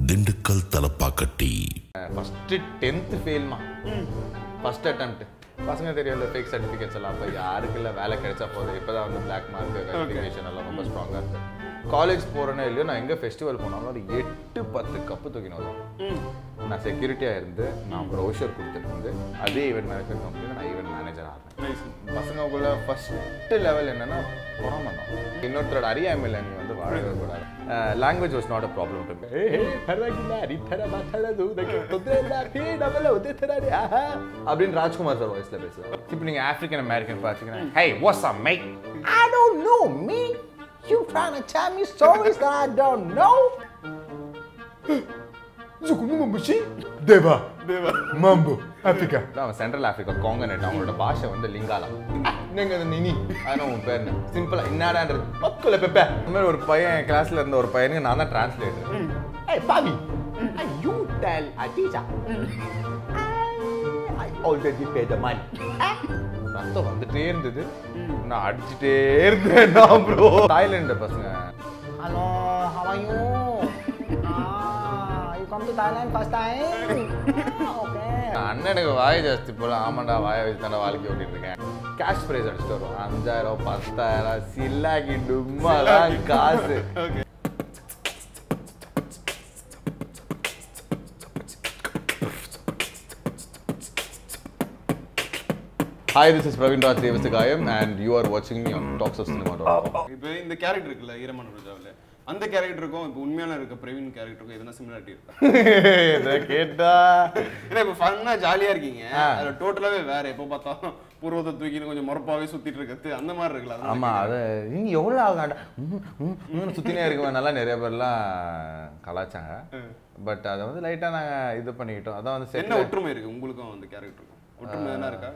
Dindigul Thalappakatti first tenth ஃபெயில்மா first attempt பசங்க தெரியல ஃபேக் சர்டிஃபிகேட்ஸ் எல்லாம் அப்போ யாருக்கு இல்லை வேலை கிடைச்சா போதும் இப்போ தான் வந்து பிளாக் மார்க் வெரிஃபிகேஷன் எல்லாம் ரொம்ப ஸ்ட்ராங்காக இருக்கு காலேஜ் போகிறேனோ இல்லையோ நான் எங்கே ஃபெஸ்டிவல் போனாலும் ஒரு எட்டு பத்து கப்பு தூக்கின்னு வருவேன் நான் செக்யூரிட்டியாக இருந்து நான் ப்ரௌஷர் கொடுத்துட்டு இருந்து அதே ஈவெண்ட் மேனேஜர் கம்பெனியில் நான் ஈவெண்ட் மேனேஜர் ஆகிறேன் பசங்களுக்குள்ள ஃபஸ்ட்டு லெவல் என்னன்னா பொறாம தான் இன்னொருத்தரோட அறியாமையில் நீ வந்து வாழவே கூடாது language was not a problem to ಪರವಾಗಿಲ್ಲ ಈ ಥರ ಮಾತಾಡೋದು ನನಗೆ ತೊಂದರೆ ಇಲ್ಲ ಹೇ ನಮ್ಮೆಲ್ಲ ಒಂದೇ ಥರ அப்படின்னு ராஜ்குமார் சார் வாய்ஸ்ல பேசுவார் இப்போ நீங்க ஆப்பிரிக்கன் அமெரிக்கன் பார்த்தீங்கன்னா hey what's up mac I don't know me you trying to tell me stories that I don't know Zukumu Mushi Deva Deva Mambo Africa அவன் சென்ட்ரல் ஆப்பிரிக்கா காங்கனட் அவங்களோட பாஷை வந்து லிங்காலா நீங்க அது நினி அதான் உன் பேர் சிம்பிளா என்னடான்றது மக்குல பெப்ப இந்த மாதிரி ஒரு பையன் கிளாஸ்ல இருந்த ஒரு பையனுக்கு நான் தான் டிரான்ஸ்லேட்டர் ஏய் பாவி you tell a teacher I already pay the money ரத்தம் வந்துட்டே இருந்தது நான் அடிச்சுட்டே இருந்தேன் நான் ப்ரோ தாய்லாந்து பசங்க Hello, how are you? Ah, you come to Thailand first time? okay. அண்ணனுக்கு வாய் ஜாஸ்தி போல ஆமாண்டா வாய வச்சு தானே வாழ்க்கை ஓட்டிட்டு இருக்கேன் கேஷ் ப்ரைஸ் அடிச்சுட்டு வருவோம் அஞ்சாயிரம் பத்தாயிரம் சில்லாக்கி டும்மாலாம் காசு Hi, this is Praveen Raj Devasagayam and you are watching me on Talks of Cinema. இப்போ இந்த கேரக்டர் இருக்குல்ல ஈரமான ரோஜாவில் அந்த கேரக்டருக்கும் இப்போ உண்மையான இருக்க பிரவீன் கேரக்டருக்கும் எதனா சிமிலாரிட்டி இருக்கா இதை கேட்டா ஏன்னா இப்போ ஃபன்னாக ஜாலியாக இருக்கீங்க அதில் டோட்டலாகவே வேற எப்போ பார்த்தாலும் பூர்வத்தை தூக்கின்னு கொஞ்சம் முறப்பாவே சுத்திட்டு இருக்கிறது அந்த மாதிரி இருக்குல்ல அதனால ஆமா அது நீ எவ்வளோ ஆகாண்டா சுத்தினே இருக்குவேன் நல்லா நிறைய பேர்லாம் கலாச்சாங்க பட் அதை வந்து லைட்டா நாங்க இது பண்ணிக்கிட்டோம் அதான் வந்து என்ன செட்டில் ஒற்றுமை இருக்கு உங்களுக்கும் அந்த கேரக்டருக்கும் ஒற்றுமை என்ன இருக்கா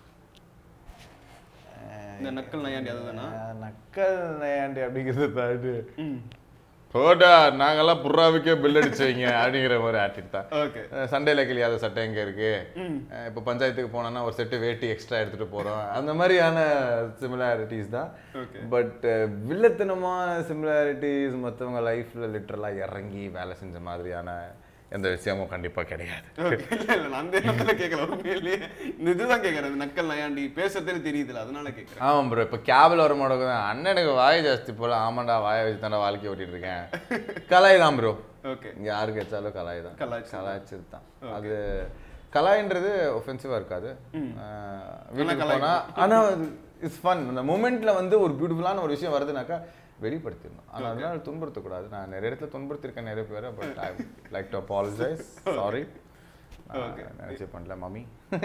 இந்த நக்கல் நையாண்டி அதுதானா நக்கல் நையாண்டி அப்படிங்கிறத தாண்டி போடா நாங்கெல்லாம் புறாவுக்கே பில் அடிச்சவங்க அப்படிங்கிற ஒரு ஆட்டிட் தான் ஓகே சண்டையில் கிளியாத சட்டை எங்க இருக்கு அஹ் இப்போ பஞ்சாயத்துக்கு போனோம்னா ஒரு செட்டு வேட்டி எக்ஸ்ட்ரா எடுத்துட்டு போறோம் அந்த மாதிரியான சிமிலாரிட்டிஸ் தான் Okay. பட் வில்லத்தனமான சிமிலாரிட்டிஸ் மற்றவங்க லைஃப்ல லிட்டரலா இறங்கி வேலை செஞ்ச மாதிரியான எந்த விஷயமும் கண்டிப்பா கிடையாது ஓகே இல்ல இல்ல நான் அந்த இடத்துல கேட்கல உண்மையிலேயே இந்த இதுதான் கேட்கறேன் இந்த நக்கல் நையாண்டி பேசுறதே தெரியுதுல அதனால கேட்கறேன் ஆமாம் ப்ரோ இப்போ கேபில் வர மாட்டோம் அண்ணனுக்கு வாய் ஜாஸ்தி போல ஆமாண்டா வாயை வச்சு தானே வாழ்க்கை ஓட்டிட்டு இருக்கேன் கலாய் தான் ப்ரோ ஓகே இங்க யாருக்கு வச்சாலும் கலாய் தான் கலாய்ச்சி. கலாய்ச்சது தான் அது கலாயின்றது ஒஃபென்சிவா இருக்காது அஹ் வீட்டுக்கு கலாய் போனா ஆனா இட்ஸ் ஃபன் அந்த மூமெண்ட்ல வந்து ஒரு பியூட்டிஃபுல்லான ஒரு விஷயம் வருதுனாக்கா வெளிப்படுத்திடணும் ஆனா அதனால துன்புறுத்தக்கூடாது நான் நிறைய இடத்துல துன்புறுத்திருக்கேன் நிறைய பேரை but I like to apologize sorry நினைச்சு பண்ணல மம்மி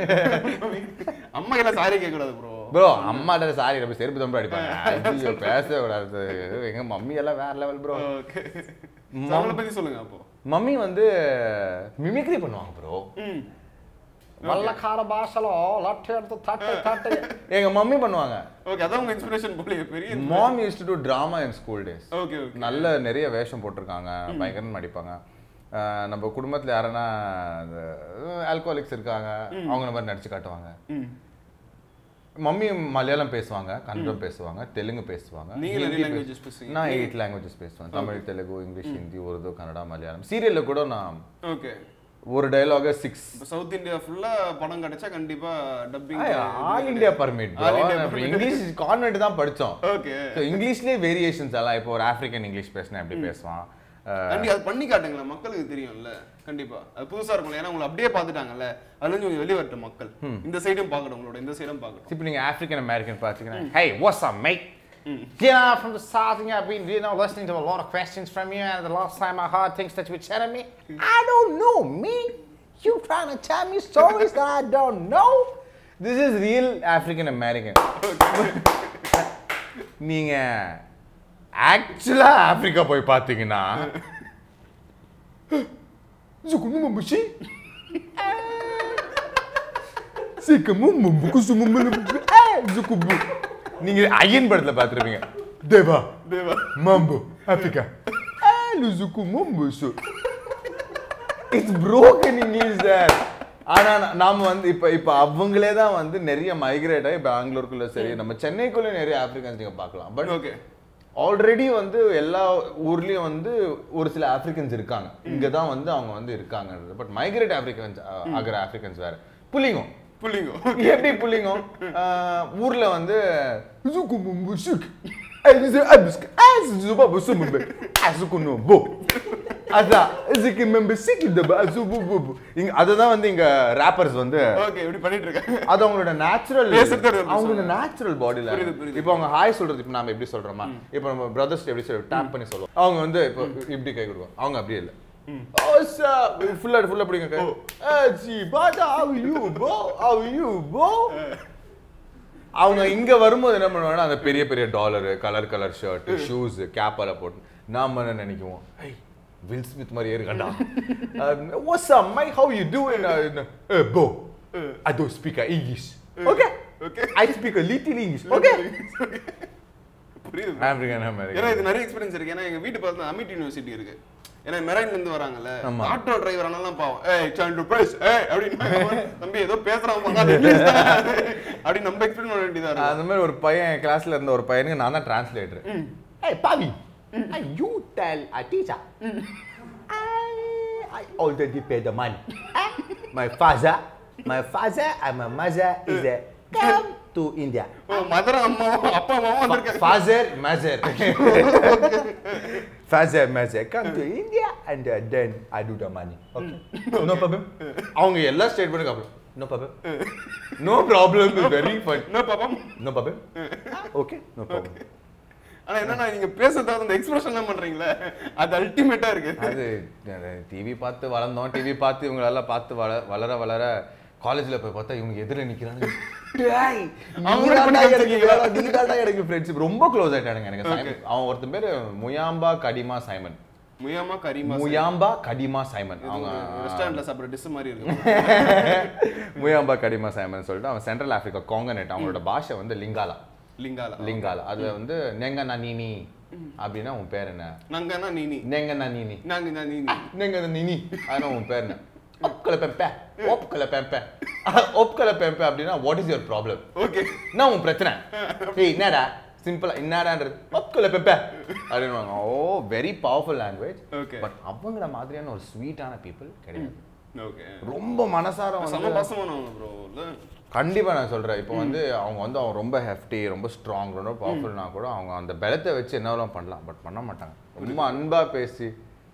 அம்மா எல்லாம் சாரி கேட்க கூடாது ப்ரோ ப்ரோ அம்மாட்ட சாரி நம்ம செருப்பு தம்பு அடிப்பாங்க ஐயோ பேசவே கூடாது எங்க மம்மி எல்லாம் வேற லெவல் ப்ரோ ஓகே அவங்கள பத்தி சொல்லுங்க அப்போ மம்மி வந்து மிமிக்ரி பண்ணுவாங்க ப்ரோ ம் வல்லக்கார பாஷலோ லட்டு எடுத்து தட்டு தட்டு எங்க மம்மி பண்ணுவாங்க ஓகே அதான் உங்க இன்ஸ்பிரேஷன் போலீங்க பெரிய mom use to drama in school days okay okay நல்ல நிறைய வேஷம் போட்டிருக்காங்க பயங்கரமா நடிப்பாங்க அஹ் நம்ம குடும்பத்துல யாருன்னா ஆல்கோலிக்ஸ் இருக்காங்க அவங்க இந்த மாதிரி நடிச்சு காட்டுவாங்க ம் மம்மி மலையாளம் பேசுவாங்க கன்னடம் பேசுவாங்க தெலுங்கு பேசுவாங்க நீங்க நிறைய ஹிந்தி languages பேசு- பேசுவீங்க. நான் எயிட் லாங்குவேஜஸ் பேசுவேன் தமிழ் தெலுங்கு இங்கிலீஷ் ஹிந்தி உருது கன்னடா மலையாளம் சீரியல்ல கூட நான் ஓகே ஒரு டைலாக சிக்ஸ் இப்போ சவுத் இந்தியா ஃபுல்லா படம் கிடைச்சா கண்டிப்பா dubbing all India permit All India permit. English convent தான் படிச்சோம் ஓகே ஸோ இங்கிலீஷ்லேயே வேரியேஷன்ஸ் எல்லாம் இப்போ ஒரு ஆப்பிரிக்கன் இங்கிலீஷ் பேசினா எப்படி பேசுவான் அஹ், கண்டி அது பண்ணி காட்டுங்களேன் மக்களுக்கு தெரியும்ல கண்டிப்பா அது புதுசா இருக்கும் ஏன்னா உங்களை அப்படியே பார்த்துட்டாங்கல்ல அதுல இருந்து கொஞ்சம் வெளியே வரட்டும் மக்கள் இந்த சைடும் பார்க்கணும் உங்களோட இந்த சைடும் பார்க்கணும் இப்போ நீங்கள் ஆப்பிரிக்கன் அமெரிக்கன் பார்த்தீங்கன்னா hey what's up mac Yeah, from the starting, I've been you know listening to a lot of questions from you, and the last time I heard things that you were telling me, I don't know me. You trying to tell me stories that I don't know? This is real African American. நீங்க ஆக்சுவலா Africa போய் பார்த்தீங்கன்னா Zukumu Mushi. ஜுகுபு நீங்க ஐயன் படத்துல பார்த்துருப்பீங்க தேவா தேவா மம்பு ஆப்பிரிக்கா லுசுக்கு மம்புசு இட்ஸ் broken இங்கிலீஷ் சார் ஆனா நா- நாம வந்து இப்ப இப்ப அவங்களே தான் வந்து நிறைய மைக்ரேட் ஆகி பெங்களூருக்குள்ள சரி நம்ம சென்னைக்குள்ள நிறைய ஆப்பிரிக்கன்ஸ் நீங்க பார்க்கலாம் பட் ஓகே ஆல்ரெடி வந்து எல்லா ஊர்லயும் வந்து ஒரு சில ஆப்பிரிக்கன்ஸ் இருக்காங்க இங்க தான் வந்து அவங்க வந்து இருக்காங்க பட் மைக்ரேட் ஆப்பிரிக்கன்ஸ் ஆகிற ஆப்பிரிக்கன்ஸ் வேற புள்ளிங்கும் புள்ளிங்கோ எப்படி புள்ளிங்கும் ஆஹ், ஊர்ல வந்து அதான் இதுக்கு மெம்பு சிக்கிதபா சுபு புபு இங்க அததான் வந்து இங்க ராப்பர்ஸ் வந்து ஓகே இப்படி பண்ணிட்டு இருக்காங்க அது அவங்களோட நேச்சுரல் பேசுறது ஒரு அவங்களோட நேச்சுரல் பாடியில புரியுது, புரியுது. இப்போ அவங்க ஹாய் சொல்றது இப்போ நாம எப்படி சொல்றோமா இப்போ நம்ம பிரதர்ஸ் எப்படி சொல்றோம் டேப் பண்ணி சொல்லுவோம் அவங்க வந்து இப்போ இப்படி கை கொடுக்கும் அவங்க அப்படியே இல்ல ஃபுல்லா ஃபுல்லா பிடிங்க கை ஏய், ஜி பாடா how you bro how you bro அவங்க இங்க வரும்போது என்ன பண்ணுவாங்கன்னா அந்த பெரிய பெரிய dollar colour colour shirt shoes cap எல்லாம் போட்டு நாம என்ன நினைக்குவோம் ஐய் வில் ஸ்மித் மாதிரியே இருக்கண்டா what's up my how you doing போ I don't speak English okay Okay. I speak little English okay புரியுது ஆப்பிரிக்கன் ஏன்னா அமெரிக்கன் இது நிறைய எக்ஸ்பீரியன்ஸ் இருக்கு ஏன்னா எங்க வீட்டு பக்கத்துல அமிட் யூனிவர்சிட்டி இருக்கு ஏன்னா மெரைன்ல இருந்து வராங்கல்ல ஆமா. ஆட்டோ டிரைவர் ஆனாலும் பாவம் ஏய் சாண்டு பிரைஸ் ஏய் அப்படின்னு தம்பி ஏதோ பேசுறான் பாங்க, அது இங்கிலீஷ் தான். அப்படி நம்ம எக்ஸ்பிளைன் பண்ண வேண்டியதா இருக்கு அந்த மாதிரி ஒரு பையன் கிளாஸ்ல இருந்த ஒரு பையனுக்கு நான் தான் டிரான்ஸ்லேட்டர் ஏய் பாவி you tell a teacher I already paid the money. My father, my father and my mother is a come to India. Oh mother அம்மாவும் அப்பா அம்மாவும் வந்திருக்காங்க Father, mother. Father, mother, come to India and uh, then I do the money. Okay. No problem. அவங்க எல்லா ஸ்டேட்மெண்ட்டுக்கு அப்புறம் no problem no problem very fun என்ன பாப்பா no problem okay no problem ஆனா என்னன்னா நீங்க பேசுறத அந்த எக்ஸ்பிரஷன் எல்லாம் பண்றீங்களே அது அல்டிமேட்டா இருக்கு அது டிவி பார்த்து வளர்ந்தோம் டிவி பார்த்து இவங்களெல்லாம் பார்த்து வள வளர வளர காலேஜ்ல போய் பார்த்தா இவங்க எதிர நிக்கிறாங்க டேய், அவங்க நீ பண்ணி தான்டா எனக்கு காமிச்சிருக்கீங்களா? வேலை, நீ தான்டா எனக்கு ஃப்ரெண்ட்ஷிப் ரொம்ப க்ளோஸ் ஆயிட்டானுங்க எனக்கு சைமன். அவன் ஒருத்தன் பேரு முயாம்பா கடிமா சைமன் முயமா கரிமா முயாம்பா கடிமா சைமன் அவங்க ரெஸ்டாரண்ட்ல சாப்பிடுற டிஷ் மாதிரி இருக்கு முயாம்பா கடிமா சைமன் சொல்லிட்டு அவன் சென்ட்ரல் ஆப்பிரிக்கா காங்கனெட் அவங்களோட பாஷை வந்து லிங்காலா லிங்கால லிங்காலா அது வந்து நெங்க நீனி அப்படின்னா உன் பேர் என்ன நாங்கன்னா நீனி நெங்க நீனி நாங்க நான் நீனி நெங்க நீனி அதான் உன் பேர் என்ன ஒப்கல பெம்பே ஒப்கல பெம்பே ஒப்கல பெம்பே அப்படின்னா what is your problem okay என்ன உன் பிரச்சனை ஏய் என்னடா சிம்பிளா என்னடான்றது ஒப்கல பெம்பே அப்படின்னு oh very powerful language Okay. But அவங்கள மாதிரியான ஒரு ஸ்வீட்டான பீப்புள் கிடையாது ஓகே ரொம்ப மனசார செம வந்து பாசமானவங்க ப்ரோ இல்ல கண்டிப்பா நான் சொல்றேன் இப்போ வந்து அவங்க வந்து அவங்க ரொம்ப ஹெஃப்டி ரொம்ப ஸ்ட்ராங் ரொம்ப பவர்ஃபுல்னா கூட அவங்க அந்த பலத்தை வச்சு என்னவெல்லாம் பண்ணலாம் பட் பண்ண மாட்டாங்க ரொம்ப அன்பா பேசி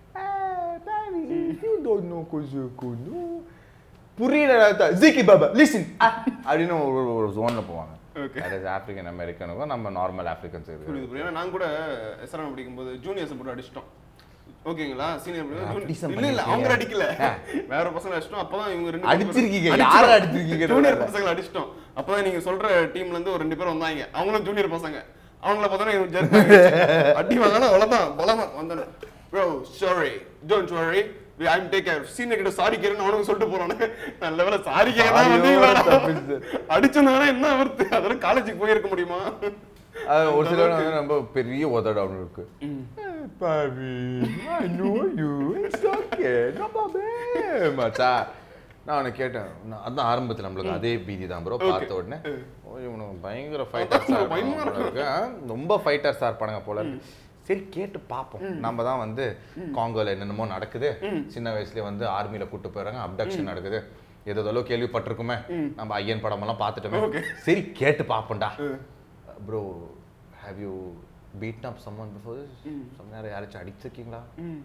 புரியல ஜிக்கி பாபா லிசன் அப்படின்னு ஒரு ஒரு- ஒரு ஜோன்ல போவாங்க Okay. அது ஆப்பிரிக்கன் அமெரிக்கனுக்கும் நம்ம நார்மல் ஆப்பிரிக்கன்ஸ் இருக்கு புரியுது புரியுது ஏன்னா நான் கூட எஸ்ஆர்எம் படிக்கும்போது ஜூனியர்ஸ் போட்டு அடிச்சிட்டோம் ஓகேங்களா சீனியர் அடிசம் இல்ல இல்ல அவங்க அடிக்கல ஆ. வேற பசங்க அடிச்சிட்டோம் அப்பதான் இவங்க ரெண்டு அடிச்சிருக்கீங்க யாரை அடிச்சிருக்கீங்க ஜூனியர் பசங்களை அடிச்சிட்டோம் அப்பதான் நீங்க சொல்ற டீம்ல இருந்து ஒரு ரெண்டு பேர் வந்தாங்க அவங்களும் ஜூனியர் பசங்க அவங்கள பார்த்தா எனக்கு jerk ஆயிடுச்சு. அடி வாங்கினா அவ்வளவுதான் பலமா வந்தானே bro sorry don't worry I'm take care senior கிட்ட சாரி கேக்குறேன்னு அவனுக்கு சொல்லிட்டு போறானே நல்ல வேளை சாரி கேட்கலாம் சாரியோட தப்பிச்சு. வந்து அடிச்சிருந்தாங்கன்னா என்ன வருது அதெல்லாம் காலேஜுக்கு போயிருக்க முடியுமா அது ஒரு சிலர் வந்து ரொம்ப பெரிய உதட அவனு இருக்கு பாவி I know you it's okay no problem மச்சா நான் அவனை கேட்டேன் நான் அதான் ஆரம்பத்தில் நம்மளுக்கு அதே பீதி தான் ப்ரோ பார்த்த உடனே ஓ இவனுக்கு பயங்கர ஃபைட்டர்ஸாக பயமா இருக்கு ஆ, ரொம்ப ஃபைட்டர்ஸாக இருப்பானுங்க போல இருக்கு. சரி கேட்டு பார்ப்போம் நம்ம தான் வந்து காங்கோல என்னென்னமோ நடக்குது சின்ன வயசுலயே வந்து ஆர்மியில கூட்டு போயிடுறாங்க அப்டக்ஷன் நடக்குது எதோ கேள்விப்பட்டிருக்குமே நம்ம ஐயன் படமெல்லாம் பார்த்துட்டோமே சரி கேட்டு பார்ப்போம்டா bro have you beat up someone before some நேரம் யாராச்சும் அடிச்சிருக்கீங்களா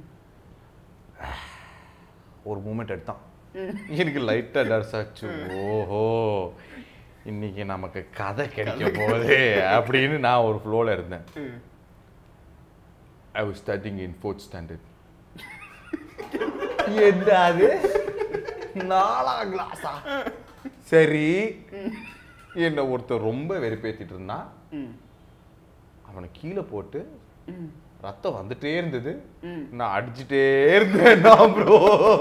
ஒரு மூமெண்ட் எடுத்தான் எனக்கு லைட்டாக டர்ஸ் ஆச்சு ஓஹோ இன்னைக்கு நமக்கு கதை கிடைக்க போகுது அப்படின்னு நான் ஒரு ஃப்ளோவில் இருந்தேன் I was studying in fourth standard என்னது நாலாம் கிளாஸா சரி என்ன ஒருத்தர் ரொம்ப வெறுப்பேத்திட்டு இருந்தான் அவனை கீழே போட்டு ரத்தம் வந்துட்டே இருந்தது நான் அடிச்சுட்டே இருந்தேன் ப்ரோ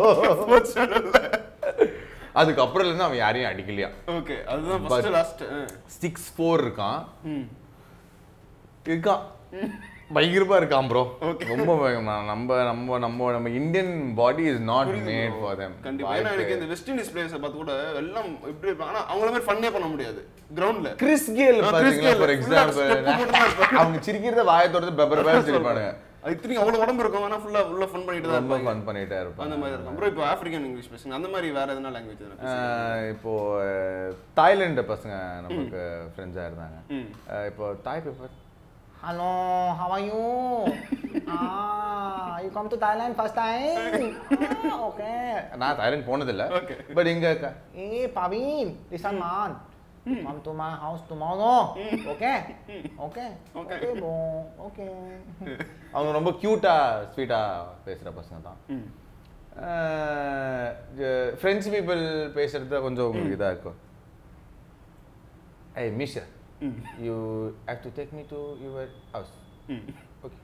அதுக்கப்புறம் இருந்து அவன் யாரையும் அடிக்கலையா ஓகே அதுதான் ஃபர்ஸ்ட் லாஸ்ட் சிக்ஸ் ஃபோர் இருக்கான் இருக்கான் பயங்கரமா இருக்கான் ப்ரோ ரொம்ப பயங்கரமா. நம்ம நம்ம நம்ம நம்ம Indian body is not made for them கண்டிப்பா ஏன்னா எனக்கு இந்த வெஸ்ட் இண்டீஸ் பிளேயர்ஸை பார்த்து கூட எல்லாம் எப்படி இருப்பாங்க ஆனா அவங்கள மாதிரி ஃபன்னே பண்ண முடியாது கிரவுண்ட்ல கிறிஸ் கேல் ஆ, பாத்தீங்களா Chris Gayle. ஃபார் Full-ஆ step எக்ஸாம்பிள் போட்டு தான் இருப்பாரு. அவங்க சிரிக்கிறத வாயை தொடர்ந்து பெப்பர் பேர் சிரிப்பானுங்க அது இத்தனைக்கும் அவ்வளவு உடம்பு இருக்கும் ஆனா ஃபுல்லா உள்ள ஃபன் பண்ணிட்டு தான் ரொம்ப இருப்பாங்க ஃபன் பண்ணிட்டே அந்த இருப்பாங்க மாதிரி இருக்கும் ப்ரோ இப்போ ஆப்பிரிக்கன் இங்கிலீஷ் பேசுங்க அந்த மாதிரி வேற எதனா லாங்குவேஜ் எதனா ஆஹ் இப்போ தாய்லாந்து பசங்க நமக்கு ஃப்ரெண்ட்ஸா இருந்தாங்க ம். ஆஹ் இப்போ Thai paper Hello, how are you? ah, you come to Thailand first time? ah, okay. நான் தாய்லாந்து போனதில்ல Okay. பட் இங்க க- Hey, Paveen, listen man. Come to my house tomorrow. Okay? Okay. Okay. Okay, bro. Okay. அவங்க ரொம்ப கியூட்டா ஸ்வீட்டா பேசுற பசங்க தான் ம். ஃப்ரெண்ட்ஸ் பீப்புள் பேசுறது கொஞ்சம் உங்களுக்கு இதா இருக்கும் ஏய் மிஷா you have to take me to your house ம். Okay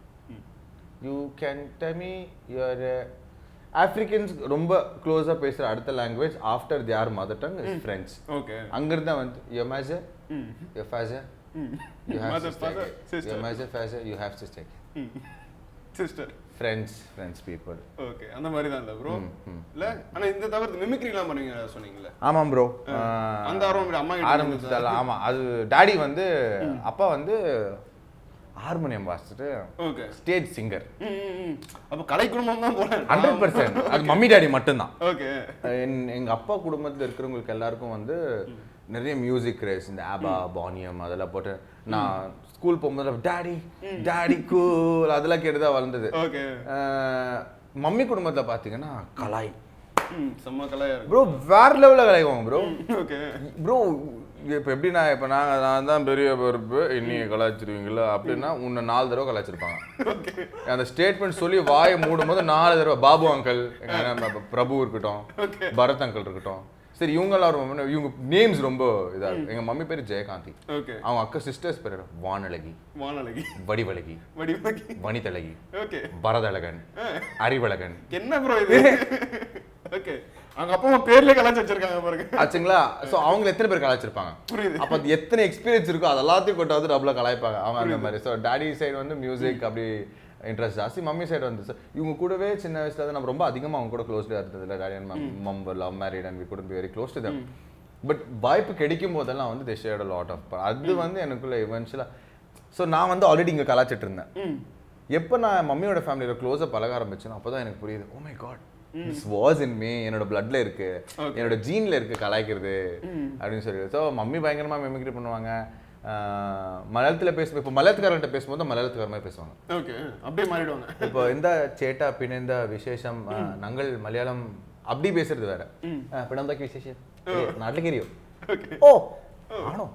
you can tell me your Africans ரொம்ப க்ளோஸாக பேசுகிற அடுத்த language after their mother tongue is French okay அங்கிருந்து தான் வந்து யோ மேஜர் ம். Your father you Mother, have father, to sister. Your major father you have to take ம். Sister friends friends people okay அந்த மாதிரி தான் இல்ல ப்ரோ ம், ம். இல்ல ஆனா இந்த தவிர்த்து மிமிக்ரிலாம் பண்ணுவீங்க சொன்னீங்கல்ல ஆமாம் ப்ரோ அந்த ஆர்வம் இப்படி அம்மா கிட்ட ஆரம்பிச்சதால ஆமாம் அது டாடி வந்து அப்பா வந்து ஹார்மோனியம் வாசிச்சுட்டு ஓகே ஸ்டேஜ் சிங்கர் அப்ப கலை குடும்பம் தான் போல ஹண்ட்ரட் பர்சன்ட் அது மம்மி டாடி மட்டும்தான் ஓகே என் எங்க அப்பா குடும்பத்துல இருக்கிறவங்களுக்கு எல்லாருக்கும் வந்து நிறைய மியூசிக் கிரேஸ் இந்த ஆபா பானியம் அதெல்லாம் போட்டு நான் ஸ்கூல் போகும்போது டாடி டாடி கூல் அதெல்லாம் கேட்டு தான் வளர்ந்தது ஓகே அஹ், மம்மி குடும்பத்துல பாத்தீங்கன்னா கலாய் ம் செம்ம கலையா இருக்கு ப்ரோ வேற லெவலில் கலாய்க்குவாங்க ப்ரோ ஓகே ப்ரோ இப்போ எப்படின்னா இப்போ நான் நான் தான் பெரிய பொறுப்பு இன்னைக்கு கலாய்ச்சிருவீங்களா அப்படின்னா உன்னை நாலு தடவை கலாய்ச்சிருப்பாங்க அந்த ஸ்டேட்மெண்ட் சொல்லி வாயை மூடும் போது நாலு தடவை பாபு அங்கிள் எங்க நம்ம பிரபு இருக்கட்டும் பரத் அங்கிள் இருக்கட்டும் சரி இவங்க எல்லாரும் வந்து- இவங்க நேம்ஸ் ரொம்ப இதா இருக்கு எங்க மம்மி பேர் ஜெயகாந்தி ஓகே அவங்க அக்கா சிஸ்டர்ஸ் பேர் வானழகி வானழகி வடிவழகி வடிவழகி வனிதழகி ஓகே பரதழகன் அறிவழகன் என்ன ப்ரோ இது ஓகே அவங்க அப்பா அம்மா பேர்லயே கலாச்சி வச்சிருக்காங்க பாருங்க ஆச்சுங்களா ஸோ அவங்க எத்தனை பேர் கலாய்ச்சிருப்பாங்க புரியுது. அப்போ அது எத்தனை எக்ஸ்பீரியன்ஸ் இருக்கோ அது எல்லாத்தையும் கொண்டு வந்து டபுளாக கலாய்ப்பாங்க அவங்க அந்த மாதிரி ஸோ டாடி சைடு வந்து மியூசிக் அப்படி இன்ட்ரெஸ்ட் ஜாஸ்தி மம்மி சைடு வந்து so இவங்க கூடவே சின்ன வயசுல இருந்து நம்ம ரொம்ப அதிகமாக அவங்க கூட க்ளோஸ்லியாக இருந்தது இல்லை daddy and mum love married and we couldn't be very close to them but வாய்ப்பு கிடைக்கும் போதெல்லாம் வந்து தே ஷேர்ட் லாட் ஆஃப் அது வந்து எனக்குள்ள இவென்ச்சுவலாக ஸோ நான் வந்து ஆல்ரெடி இங்கே கலாச்சிட்டு இருந்தேன் எப்போ நான் மம்மியோட ஃபேமிலியில் க்ளோஸாக பழக ஆரம்பிச்சேனோ அப்போ தான் எனக்கு புரியுது oh my God this was in me என்னோட பிளட்ல இருக்கு என்னோட ஜீன்ல இருக்கு கலாய்க்கிறது அப்படின்னு சொல்லி ஸோ மம்மி பயங்கரமா மெமிக்ரி பண்ணுவாங்க ஆஹ் மலையாளத்துல பேச இப்போ மலையாளத்துக்காரர்கிட்ட பேசும்போது மலையாளத்துக்கார மாதிரி பேசுவாங்க ஓகே அப்படியே மாறிடுவாங்க இப்போ இந்த சேட்டா பிணைந்த விசேஷம் ஆஹ், நங்கள் മലയാളം அப்படி பேசுறது വേറെ പിന്നെന്തൊക്കെ വിശേഷം നാട്ടിലേക്കറിയോ ഓ ആണോ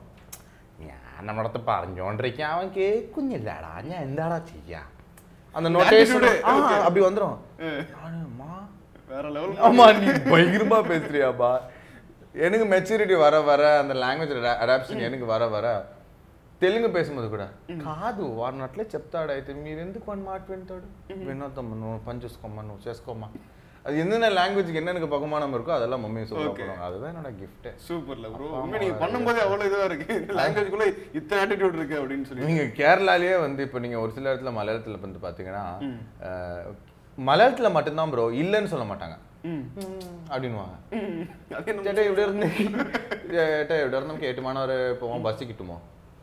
ഞാൻ നമ്മളടുത്ത് പറഞ്ഞോണ്ടിരിക്കാൻ അവൻ കേൾക്കുന്നില്ലടാ ഞാൻ എന്താടാ ചെയ്യാ அந்த நோட்டேஷன் Attitude, அப்படி வந்துரும் நானுமா வேற லெவல் ஆமா நீ பயங்கரமா பேசுறியாப்பா எனக்கு மெச்சூரிட்டி வர வர அந்த லாங்குவேஜ் అడాప్షన్ எனக்கு వర వర తెలుగు పేసుம்போது కూడా కాదు వారినట్లే చెప్తాడైతే మీరు ఎందుకు వన్ మాట వింటాడు వినొద్దమ్మా నువ్వు పని చూసుకోమ్మా నువ్వు చేసుకోమ్మా அது என்னென்ன லாங்குவேஜ்க்கு என்னென்ன பகுமானம் இருக்கோ அதெல்லாம் மம்மி சொல்ல Okay. போறாங்க அதுதான் என்னோட கிஃப்ட் சூப்பர்ல ப்ரோ அப்பா, உண்மை நீங்க அம்மா பண்ணும்போதே அவ்வளவு இதுவா இருக்கு இந்த லாங்குவேஜ்க்குள்ள இத்தனை ஆட்டிடியூட் இருக்கு அப்படின்னு சொல்லி நீங்க கேரளாலயே வந்து இப்போ நீங்க ஒரு சில இடத்துல மலையாளத்துல வந்து பாத்தீங்கன்னா அஹ், மலையாளத்துல மட்டும்தான் ப்ரோ இல்லைன்னு சொல்ல மாட்டாங்க ம். அப்படின்னுவாங்க ம். அது என்ன ചേട്ടാ ഇവിടെ ഇരുന്ന് ചേട്ടാ ഇവിടെ ഇരുന്ന് നമുക്ക് ഏറ്റുമാനം വരെ പോവാൻ ബസ് കിട്ടുമോ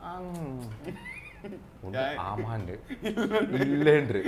ഉണ്ട്. ആമാണ്ട് இல்லைன்று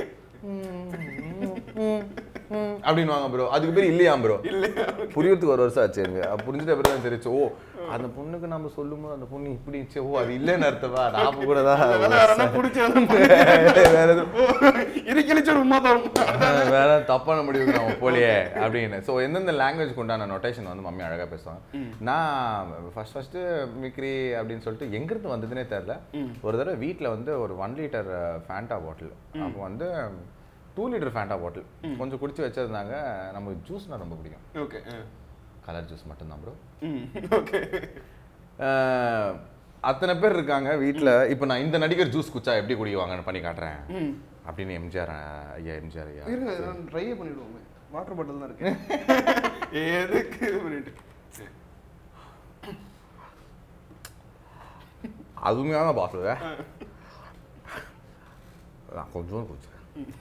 அப்படின்னுவாங்க ப்ரோ அதுக்கு பேர் இல்லையா ப்ரோ புரியறதுக்கு ஒரு வருஷம் ஆச்சு எனக்கு அது புரிஞ்சுட்டு அப்புறம் தான் தெரிச்சு ஓ அந்த பொண்ணுக்கு நம்ம சொல்லும்போது அந்த பொண்ணு இப்படி இருந்துச்சு ஓ அது இல்லைன்னு அர்த்தமா நாம கூட தான் வேலை வேற என்ன புடிச்சு வேற எதுவும் இது கிழிச்சு ஒரு உமா தரும் வேற தப்பான முடிவுக்கு நம்ம போலியே அப்படின்னு ஸோ எந்தெந்த லாங்குவேஜ் உண்டான நொட்டேஷன் வந்து மம்மி அழகா பேசுவாங்க நான் ஃபர்ஸ்ட் ஃபர்ஸ்ட் மிக்ரி அப்படின்னு சொல்லிட்டு எங்கிருந்து வந்ததுனே தெரில ஒரு தடவை வீட்டில் வந்து ஒரு ஒன் லிட்டர் ஃபேண்டா பாட்டில் அப்போ வந்து டூ லிட்டர் ஃபேண்டா பாட்டில் கொஞ்சம் குடிச்சு வச்சிருந்தாங்க நமக்கு ஜூஸ்னா ரொம்ப பிடிக்கும் ஓகே கலர் ஜூஸ் மட்டும்தான் ப்ரோ ம் ஓகே அத்தனை பேர் இருக்காங்க வீட்டில் இப்போ நான் இந்த நடிகர் ஜூஸ் குச்சா எப்படி குடிக்குவாங்கன்னு பண்ணி காட்டுறேன் ம் அப்படின்னு எம்ஜிஆர் ஐயா எம்ஜிஆர் ஐயா இருங்க நான் ட்ரையே பண்ணிடுவோமே வாட்டர் பாட்டில் தான் இருக்கு எதுக்கு இது பண்ணிட்டு அருமையான பாட்டில் நான் கொஞ்சம் குடிச்சேன்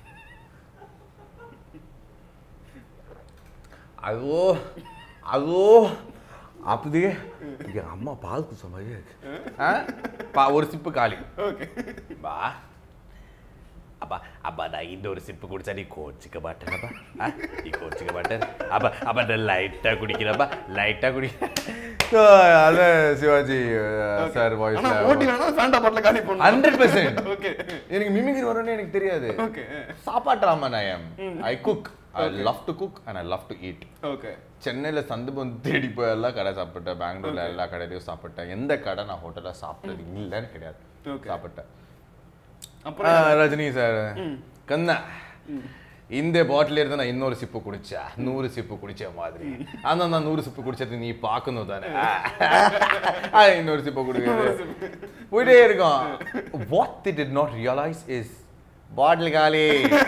அதோ அதோ அப்படியே என் அம்மா பால் குடிச்ச மாதிரியே இருக்கு ஆ? பா ஒரு சிப்பு காலி ஓகே பா அப்பா அப்பா நான் இன்னொரு சிப்பு குடிச்சா நீ கோச்சிக்க மாட்டேனப்பா ஆ? நீ கோச்சிக்க மாட்டேன் அப்பா அப்பா நான் லைட்டா குடிக்கிறப்பா லைட்டா குடி So, அது சிவாஜி சார் ஆனா வாய்ஸ்ல ஓட்டி வேணா ஃபேண்டா பாட்டில் காலி பண்ணு ஹண்ட்ரட் பர்சன்ட் ஓகே எனக்கு மிமிக்ரி வரும்னு எனக்கு தெரியாது ஓகே சாப்பாட்டு I am I cook I love to cook and I love to eat okay சென்னையில் சந்து பந்து தேடி போய் எல்லா கடை சாப்பிட்டேன் பெங்களூர்ல எல்லா கடையிலையும் சாப்பிட்டேன் எந்த கடை நான் ஹோட்டலில் சாப்பிட்டது இல்லைன்னு கிடையாது Okay. சாப்பிட்டேன் அப்புறம் ஆ, ரஜினி சார் கண்ணா இந்த பாட்டில் இருந்து நான் இன்னொரு சிப்பு குடிச்சா நூறு சிப்பு குடிச்ச மாதிரி ஆனா நான் நூறு சிப்பு குடிச்சது நீ பார்க்கணும் தானே ஆ, இன்னொரு சிப்பு குடிக்கிறது போயிட்டே இருக்கோம் what the did not realise is bottle காலி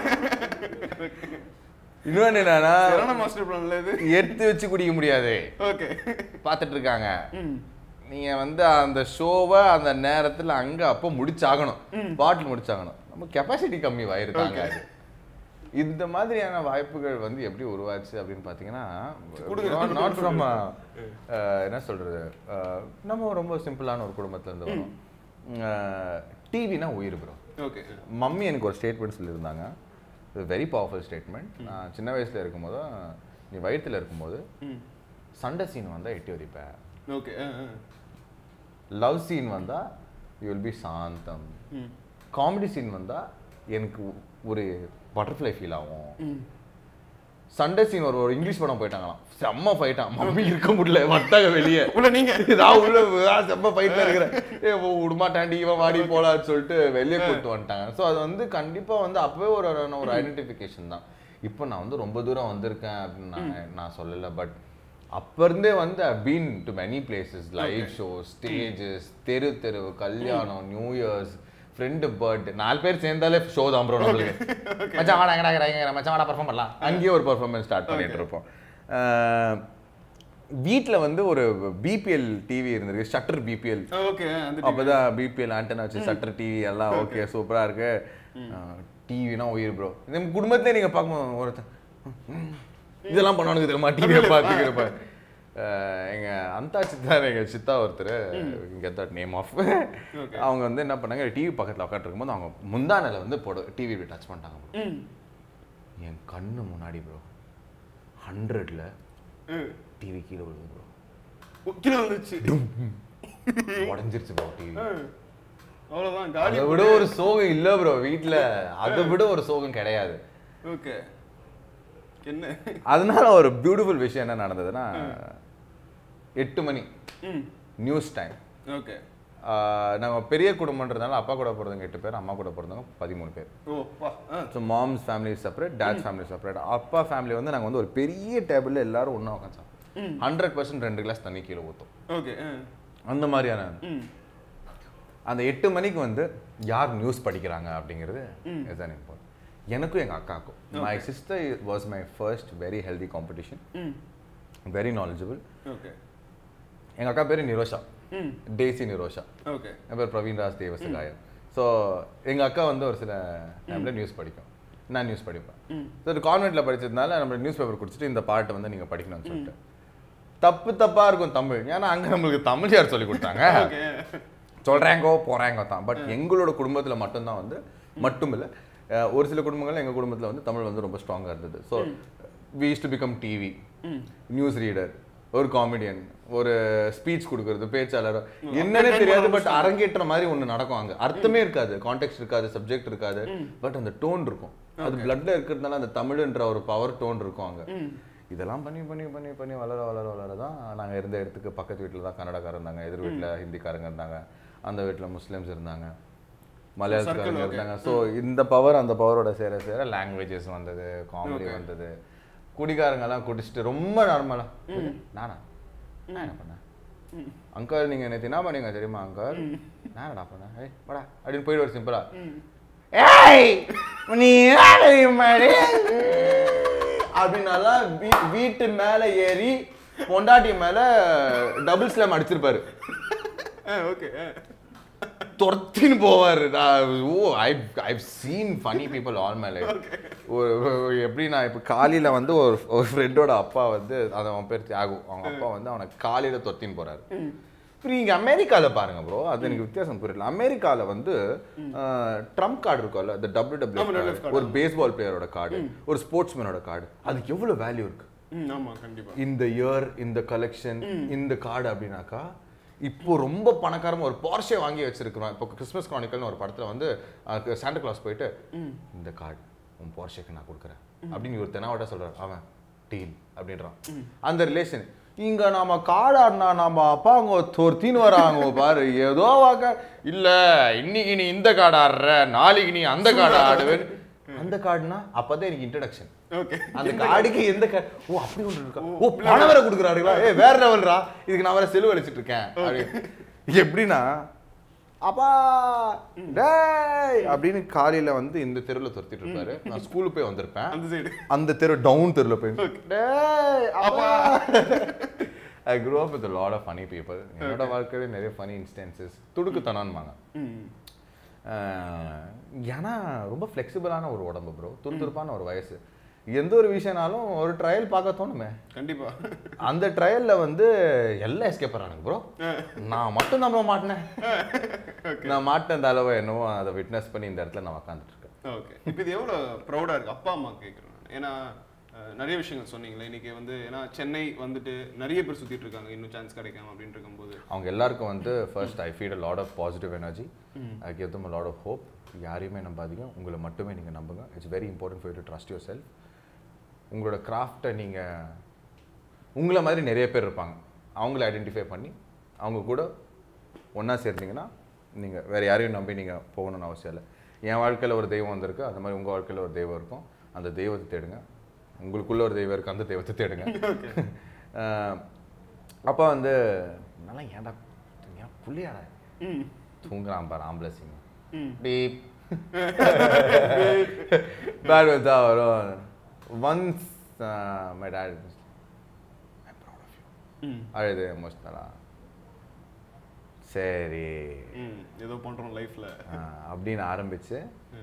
இன்னொன்னு என்னன்னா சரண மாஸ்டர் பிளான்ல இது எடுத்து வச்சு குடிக்க முடியாது ஓகே பார்த்துட்டு இருக்காங்க நீங்க வந்து அந்த ஷோவை அந்த நேரத்துல அங்க அப்போ முடிச்சாகணும் பாட்டில் முடிச்சாகணும் நம்ம கெப்பாசிட்டி கம்மி ஆயிருக்காங்க அது. இந்த மாதிரியான வாய்ப்புகள் வந்து எப்படி உருவாச்சு அப்படின்னு பார்த்தீங்கன்னா நாட் ஃப்ரம் என்ன சொல்றது அஹ், நம்ம ரொம்ப சிம்பிளான ஒரு குடும்பத்துல இருந்து வரோம் டிவினா உயிர் ப்ரோ ஓகே மம்மி எனக்கு ஒரு ஸ்டேட்மெண்ட் சொல்லியிருந்தாங்க வெரி பவர்ஃபுல் ஸ்டேட்மெண்ட் நான் சின்ன வயசுல இருக்கும்போது நீ வயித்துல இருக்கும்போது சண்டை சீன் வந்தா எட்டி வதிப்பேன் ஓகே லவ் சீன் வந்தா யூ வில் பி சாந்தம் காமெடி சீன் வந்தா எனக்கு ஒரு பட்டர்ஃப்ளை ஃபீல் ஆகும் சண்டே சீன் ஒரு ஒரு இங்கிலீஷ் படம் போயிட்டாங்களாம் செம்ம ஃபைட்டான் மம்மி இருக்க முடியல வட்டாங்க வெளியே உள்ள நீங்க நான் உள்ள நான் செம்ம ஃபைட்ல இருக்கிறேன் ஏ விடமாட்டாண்டி இவன் வாடி போலான்னு சொல்லிட்டு வெளியே கூட்டு வந்துட்டாங்க ஸோ அது வந்து கண்டிப்பா வந்து அப்பவே ஒரு ஒரு ஐடென்டிஃபிகேஷன் தான் இப்போ நான் வந்து ரொம்ப தூரம் வந்திருக்கேன் அப்படின்னு நான் நான் சொல்லலை பட் அப்ப இருந்தே வந்து been to many places live shows stages தெரு தெரு கல்யாணம் நியூ இயர்ஸ் ஃப்ரெண்டு பர்த்டே நாலு பேர் சேர்ந்தாலே ஷோ தான் ப்ரோ நம்மளுக்கு மச்சான் வாடா எங்கடா எங்கடா எங்கடா மச்சான் வாடா பர்ஃபார்ம் பண்ணலாம் அங்கேயே ஒரு பர்ஃபார்மன்ஸ் ஸ்டார்ட் பண்ணிட்டு இருப்போம் வீட்டில் வந்து ஒரு பிபிஎல் டிவி இருந்திருக்கு ஷட்டர் பிபிஎல் ஓகே அந்த அப்பதான் பிபிஎல் ஆண்டனா வச்சு சட்டர் டிவி எல்லாம் ஓகே சூப்பரா இருக்கு டிவினா உயிர் ப்ரோ நம்ம குடும்பத்திலே நீங்க பார்க்கணும் ஒருத்தன் ம், இதெல்லாம் பண்ணுவானுங்க தெரியுமா டிவியை பார்த்துக்கிறப்ப எங்க அந்தா சித்தா எங்க சித்தா ஒருத்தர் கெட் தட் நேம் ஆஃப் அவங்க வந்து என்ன பண்ணாங்க டிவி பக்கத்துல உட்காந்து இருக்கும்போது அவங்க முந்தானில வந்து போட டிவி டச் பண்ணிட்டாங்க bro. ம் என் கண்ணு முன்னாடி ப்ரோ ஹண்ட்ரட்ல ம். டிவி கீழே விழுது ப்ரோ ஓ, கீழே வந்துச்சு உடஞ்சிருச்சு ப்ரோ டிவி ம். அவ்வளவுதான் காலி அதை விட ஒரு சோகம் இல்ல ப்ரோ வீட்ல அதை விட ஒரு சோகம் கிடையாது ஓகே என்ன அதனால ஒரு பியூட்டிஃபுல் விஷயம் என்ன நடந்ததுன்னா எட்டு மணி ம் நியூஸ் டைம் ஓகே நாங்க பெரிய குடும்பம்ன்றதுனால அப்பா கூட பிறந்தவங்க எட்டு பேர் அம்மா கூட பிறந்தவங்க பதிமூணு பேர் ஓ வா ஆ so moms family separate dad family separate அப்பா ஃபேமிலி வந்து நாங்க வந்து ஒரு பெரிய டேபிள்ல எல்லாரும் ஒண்ணா உட்காந்து ஹண்ட்ரட் பர்சன்ட் ரெண்டு கிளாஸ் தண்ணி கீழே ஊற்றும் ஓகே ஆ அந்த மாதிரியான ம் அந்த எட்டு மணிக்கு வந்து யார் நியூஸ் படிக்கிறாங்க அப்படிங்கிறது இஸ் அன் இம்பார்ட் எனக்கும் எங்கள் அக்காவுக்கும் my sister was my first very healthy competition ம் வெரி நாலேஜபிள் ஓகே எங்கள் அக்கா பேர் நிரோஷா ம் டேசி நிரோஷா ஓகே என் பேர் பிரவீன் ராஜ் தேவசகாயர் ஸோ எங்கள் அக்கா வந்து ஒரு சில டைமில் நியூஸ் படிக்கும் நான் நியூஸ் படிப்பேன் ஸோ ஒரு கான்வெண்ட்டில் படிச்சதுனால நம்ம நியூஸ் பேப்பர் குடிச்சிட்டு இந்த பாட்டை வந்து நீங்கள் படிக்கணும்னு சொல்லிட்டு தப்பு தப்பாக இருக்கும் தமிழ் ஏன்னா அங்கே நம்மளுக்கு தமிழ் யார் சொல்லி கொடுத்தாங்க ஓகே சொல்றாங்கோ போறாங்கோ தான் பட் எங்களோட குடும்பத்துல மட்டும்தான் வந்து மட்டும் இல்ல அஹ் ஒரு சில குடும்பங்கள் எங்க குடும்பத்துல வந்து தமிழ் வந்து ரொம்ப ஸ்ட்ராங்கா இருந்தது so we to become TV news reader ஒரு காமெடியன் ஒரு ஸ்பீச் கொடுக்கறது பேச்சாளர் என்னன்னே தெரியாது பட் அரங்கேற்ற மாதிரி ஒண்ணு நடக்கும் அங்க அர்த்தமே இருக்காது கான்டெக்ட் இருக்காது சப்ஜெக்ட் இருக்காது பட் அந்த டோன் இருக்கும் அது பிளட்ல இருக்கிறதுனால அந்த தமிழ்ன்ற ஒரு பவர் டோன் இருக்கும் அங்க இதெல்லாம் பண்ணி பண்ணி பண்ணி பண்ணி வளர வளர வளர தான் நாங்கள் இருந்த இடத்துக்கு பக்கத்து வீட்டில் தான் கன்னடக்காரர் இருந்தாங்க எதிர் வீட்டில் ஹிந்திக்காரங்க இருந்தாங்க அந்த வீட்டில் முஸ்லிம்ஸ் இருந்தாங்க மலையாளத்துக்காரங்க இருந்தாங்க ஸோ இந்த பவர் அந்த பவரோட சேர சேர லாங்குவேஜஸ் வந்தது காமெடி வந்தது குடிகாரங்கெல்லாம் குடிச்சிட்டு ரொம்ப நார்மலாக நானா நான் என்ன பண்ணேன் அங்கிள் நீங்க நேற்று என்ன பண்ணீங்க தெரியுமா அங்கிள் நான் என்னடா பண்ணேன் ஏய் வாடா அப்படின்னு போயிடுவார் சிம்பிளா ஏய் நீ என்ன தெரியுமாடி அப்படின்னாலாம் வீ- வீட்டு மேல ஏறி பொண்டாட்டி மேல டபுள் ஸ்லாம் அடிச்சிருப்பாரு ஓகே துரத்தின்னு போவார் oh I I've seen funny people all my life எப்படி நான் இப்போ காலையில் வந்து ஒரு ஒரு ஃப்ரெண்டோட அப்பா வந்து அது அவன் பேர் தியாகு அவங்க அப்பா வந்து அவனை காலையில் துரத்தின்னு போறாரு இப்போ நீங்கள் அமெரிக்காவில் பாருங்க ப்ரோ அது எனக்கு வித்தியாசம் புரியல அமெரிக்காவில் வந்து ட்ரம்ப் கார்டு இருக்கும்ல இந்த டபிள்யூ ஆமா, டபிள்யூ WWF ஒரு பேஸ்பால் பிளேயரோட கார்டு ஒரு ஸ்போர்ட்ஸ்மேனோட கார்டு அதுக்கு எவ்வளோ வேல்யூ இருக்கு ம் ஆமா கண்டிப்பா இந்த இயர் இந்த கலெக்ஷன் இந்த கார்டு அப்படின்னாக்கா இப்போ ரொம்ப பணக்காரமா ஒரு போர்ஷே வாங்கி வச்சிருக்கிறோம் இப்போ கிறிஸ்மஸ் கானிக்கல்னு ஒரு படத்துல வந்து சாண்டா கிளாஸ் போயிட்டு இந்த கார்டு உன் போர்ஷேக்கு நான் கொடுக்குறேன் அப்படின்னு ஒரு தெனாவட்டா சொல்றாரு அவன் டீல் அப்படின்றான் அந்த ரிலேஷன் இங்க நாம காடாடினா நம்ம அப்பா அங்க தொர்த்தின்னு வராங்க பாரு ஏதோ வாக்க இல்ல இன்னைக்கு நீ இந்த கார்டு ஆடுற நாளைக்கு நீ அந்த கார்டு ஆடுவேன் அந்த கார்டுனா அப்பதான் எனக்கு இன்ட்ரடக்ஷன் ஓகே அந்த கார்டுக்கு எந்த கார்டு ஓ அப்படி ஒன்று இருக்கா ஓ பணம் வேற கொடுக்குறாருங்களா ஏ வேற லெவல்ரா இதுக்கு நான் வேற செலவழிச்சிட்டு இருக்கேன் அப்படி எப்படின்னா அப்பா டேய் அப்படின்னு காலையில வந்து இந்த தெருவில் துரத்திட்டு இருப்பாரு நான் ஸ்கூலுக்கு போய் வந்திருப்பேன் அந்த சைடு அந்த தெரு டவுன் தெருவில் போய் டேய் அப்பா I grow up with lot of funny people என்னோட வாழ்க்கையில நிறைய ஃபனி இன்ஸ்டன்சஸ் துடுக்குத்தனம்பாங்க ம் ஆஹ் ஏன்னா ரொம்ப ஃப்ளெக்சிபிளான ஒரு உடம்பு ப்ரோ துருதுருப்பான ஒரு வயசு எந்த ஒரு விஷயம்னாலும் ஒரு ட்ரையல் பார்க்க தோணுமே கண்டிப்பா அந்த ட்ரையல்ல வந்து எல்லாம் எஸ்கேப் பண்ணானுங்க ப்ரோ நான் மட்டும் நம்ப மாட்டினேன் நான் மாட்டின அந்த அளவு என்னவோ அதை விட்னஸ் பண்ணி இந்த இடத்துல நான் உக்காந்துட்டு இருக்கேன் ஓகே இப்போ இது எவ்வளோ ப்ரௌடாக இருக்கு அப்பா அம்மா கேட்குறேன் ஏன்னா அஹ், நிறைய விஷயங்கள் சொன்னீங்களே இன்னைக்கு வந்து ஏன்னா சென்னை வந்துட்டு நிறைய பேர் சுத்திட்டு இருக்காங்க இன்னும் சான்ஸ் கிடைக்காம அப்படின்ட்டு இருக்கும்போது அவங்க எல்லாருக்கும் வந்து first I feel a lot of positive energy I give them lot of hope யாரையுமே நம்பாதீங்க உங்களை மட்டுமே நீங்கள் நம்புங்க it's very important for to trust yourself உங்களோட கிராஃப்டை நீங்கள் உங்களை மாதிரி நிறைய பேர் இருப்பாங்க அவங்கள ஐடென்டிஃபை பண்ணி அவங்க கூட ஒன்றா சேர்ந்தீங்கன்னா நீங்கள் வேறு யாரையும் நம்பி நீங்கள் போகணும்னு அவசியம் இல்லை என் வாழ்க்கையில் ஒரு தெய்வம் வந்திருக்கு அந்த மாதிரி உங்கள் வாழ்க்கையில் ஒரு தெய்வம் இருக்கும் அந்த தெய்வத்தை தேடுங்க உங்களுக்குள்ள ஒரு தெய்வம் இருக்கு அந்த தெய்வத்தை தேடுங்க அஹ் அப்பா வந்து நல்லா ஏன்டா ஏன் புள்ளியாடா ம் தூங்குறான் பாரு ஆம்பளை சிங்க ம் டீப் பேட் வந்து வரும் once my dad I proud of you ம் அழுது எமோஷ்னலா சரி ம் ஏதோ பண்றோம் லைஃப்ல அஹ் அப்படின்னு ஆரம்பிச்சு